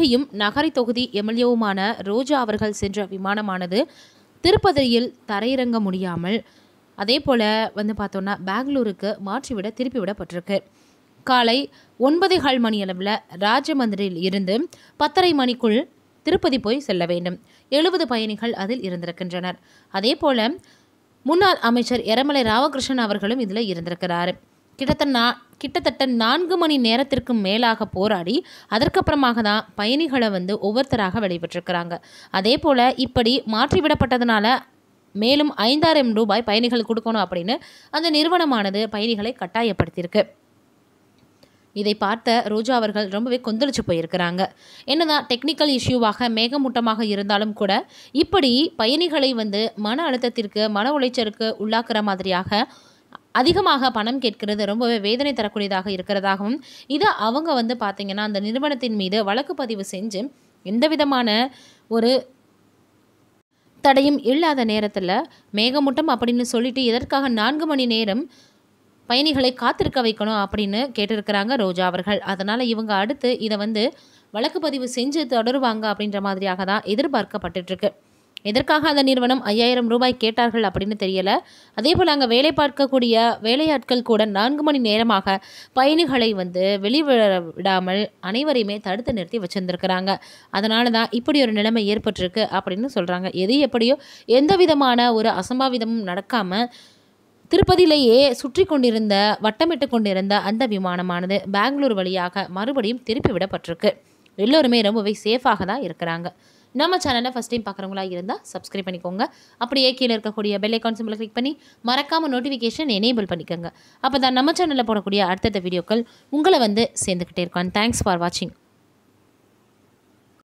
நடிகையும் நகரை தொகுதி எம்எல்ஏவுமான ரோஜா அவர்கள் சென்ற விமானமானது திருப்பதியில் தரையிறங்க முடியாமல் அதே போல் வந்து பார்த்தோன்னா பெங்களூருக்கு மாற்றிவிட திருப்பி விடப்பட்டிருக்கு காலை ஒன்பதே கால் மணி அளவில் ராஜமந்திரில் இருந்து பத்தரை மணிக்குள் திருப்பதி போய் செல்ல வேண்டும் எழுபது பயணிகள் அதில் இருந்திருக்கின்றனர் அதே போல் முன்னாள் அமைச்சர் எரமலை ராமகிருஷ்ணன் அவர்களும் இதில் இருந்திருக்கிறாரு கிட்டத்தட்ட நா கிட்டத்தட்ட நான்கு மணி நேரத்திற்கு மேலாக போராடி அதற்கப்புறமாக தான் பயணிகளை வந்து ஒவ்வொருத்தராக வெளியிட்டிருக்கிறாங்க அதே போல் இப்படி மாற்றிவிடப்பட்டதுனால மேலும் ஐந்தாயிரம் ரூபாய் பயணிகள் கொடுக்கணும் அப்படின்னு அந்த நிறுவனமானது பயணிகளை கட்டாயப்படுத்தியிருக்கு இதை பார்த்த ரோஜா அவர்கள் ரொம்பவே கொந்தளிச்சு போயிருக்கிறாங்க என்னதான் டெக்னிக்கல் இஷ்யூவாக மேகமூட்டமாக இருந்தாலும் கூட இப்படி பயணிகளை வந்து மன அழுத்தத்திற்கு மன உளைச்சலுக்கு உள்ளாக்குற மாதிரியாக அதிகமாக பணம் கேட்கிறது ரொம்பவே வேதனை தரக்கூடியதாக இருக்கிறதாகவும் இதை அவங்க வந்து பார்த்திங்கன்னா அந்த நிறுவனத்தின் மீது வழக்கு பதிவு செஞ்சு எந்த விதமான ஒரு தடையும் இல்லாத நேரத்தில் மேகமூட்டம் அப்படின்னு சொல்லிட்டு எதற்காக நான்கு மணி நேரம் பயணிகளை காத்திருக்க வைக்கணும் அப்படின்னு கேட்டிருக்கிறாங்க ரோஜா அவர்கள் அதனால் இவங்க அடுத்து இதை வந்து வழக்கு பதிவு செஞ்சு தொடருவாங்க அப்படின்ற மாதிரியாக தான் எதிர்பார்க்கப்பட்டுட்ருக்கு எதற்காக அந்த நிறுவனம் ஐயாயிரம் ரூபாய் கேட்டார்கள் அப்படின்னு தெரியல அதே போல் அங்கே வேலை பார்க்கக்கூடிய வேலையாட்கள் கூட நான்கு மணி நேரமாக பயணிகளை வந்து வெளிவிட விடாமல் அனைவரையுமே தடுத்து நிறுத்தி வச்சுருந்துருக்கிறாங்க அதனால தான் இப்படி ஒரு நிலைமை ஏற்பட்டிருக்கு அப்படின்னு சொல்கிறாங்க எது எப்படியோ எந்த விதமான ஒரு அசம்பாவிதமும் நடக்காமல் திருப்பதியிலேயே சுற்றி கொண்டிருந்த வட்டமிட்டு கொண்டிருந்த அந்த விமானமானது பெங்களூர் வழியாக மறுபடியும் திருப்பி விடப்பட்டிருக்கு எல்லோருமே ரொம்பவே சேஃபாக தான் இருக்கிறாங்க நம்ம சேனலை ஃபஸ்ட் டைம் பார்க்குறவங்களா இருந்தால் சப்ஸ்கிரைப் பண்ணிக்கோங்க அப்படியே கீழே இருக்கக்கூடிய பெல் ஐக்கான் சிம்பிளை கிளிக் பண்ணி மறக்காமல் நோட்டிஃபிகேஷன் எனேபிள் பண்ணிக்கோங்க அப்போ தான் நம்ம சேனலில் போடக்கூடிய அடுத்தடுத்த வீடியோக்கள் உங்களை வந்து சேர்ந்துக்கிட்டே இருக்கும் தேங்க்ஸ் ஃபார் வாட்சிங்